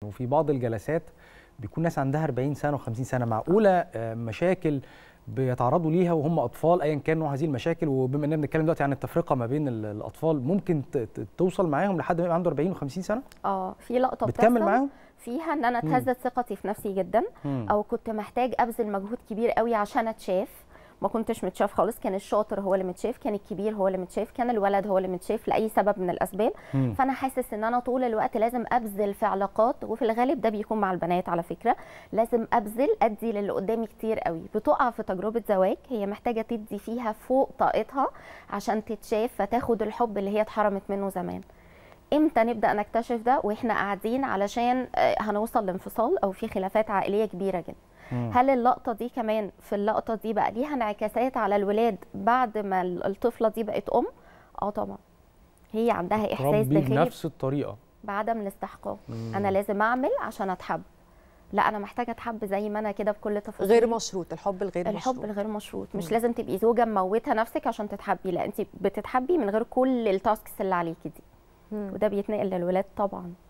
وفي بعض الجلسات بيكون ناس عندها 40 سنه و50 سنه معقوله آه، مشاكل بيتعرضوا ليها وهم اطفال ايا كان نوع هذه المشاكل وبما اننا بنتكلم دلوقتي عن التفرقه ما بين ال- الاطفال ممكن ت- ت- توصل معاهم لحد ما يبقى عنده 40 و50 سنه اه في لقطه بتكمل بتحصل معاهم فيها ان انا مم. اتهزت ثقتي في نفسي جدا مم. او كنت محتاج ابذل مجهود كبير قوي عشان اتشاف ما كنتش متشاف خالص كان الشاطر هو اللي متشاف كان الكبير هو اللي متشاف كان الولد هو اللي متشاف لاي سبب من الاسباب مم. فانا حاسس ان انا طول الوقت لازم ابذل في علاقات وفي الغالب ده بيكون مع البنات على فكره لازم ابذل ادي للي قدامي كتير قوي بتقع في تجربه زواج هي محتاجه تدي فيها فوق طاقتها عشان تتشاف فتاخد الحب اللي هي اتحرمت منه زمان امتى نبدا نكتشف ده واحنا قاعدين علشان آه، هنوصل لانفصال او في خلافات عائليه كبيره جدا مم. هل اللقطه دي كمان في اللقطه دي بقى ليها انعكاسات على الولاد بعد ما ال- الطفله دي بقت ام اه طبعا هي عندها احساس تربي داخلي بنفس الطريقه بعدم الاستحقاق مم. انا لازم اعمل عشان اتحب لا انا محتاجه اتحب زي ما انا كده بكل تفاصيل غير مشروط الحب الغير الحب مشروط الغير مشروط مش مم. لازم تبقي زوجه مموته نفسك عشان تتحبي لا انت بتتحبي من غير كل التاسكس اللي عليكي دي مم. وده بيتنقل للولاد طبعا